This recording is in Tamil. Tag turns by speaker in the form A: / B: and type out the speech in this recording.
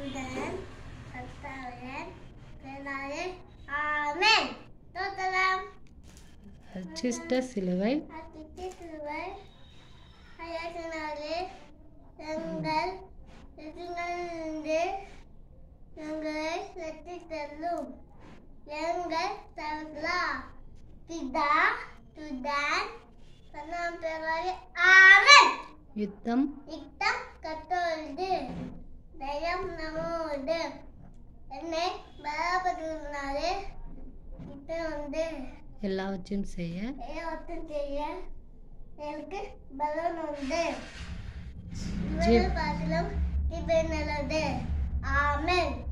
A: Tuhan, ketahuan, kenalin, amin. Totalam,
B: அச்சிஷ்ட சிலுவை
A: hati சிலுவை, ஐயா kenalin, எங்கள் எதிர்களிலிருந்து எங்களை வெற்றி தள்ளும் எங்கள் தவறா பிதா துதான் கண்ணாம் பெறாது ஆமென்
B: யுத்தம்
A: யுத்தம் கத்தோடு தயம் நம்மோடு என்னை பலப்படுத்தினாலே யுத்தம் உண்டு
B: எல்லாவற்றையும் செய்ய
A: ஏன் செய்ய எனக்கு பலன் உண்டு
B: ஜீவ்.
A: இவர்கள் பார்த்திலும் இப்ப நல்லது ஆமென்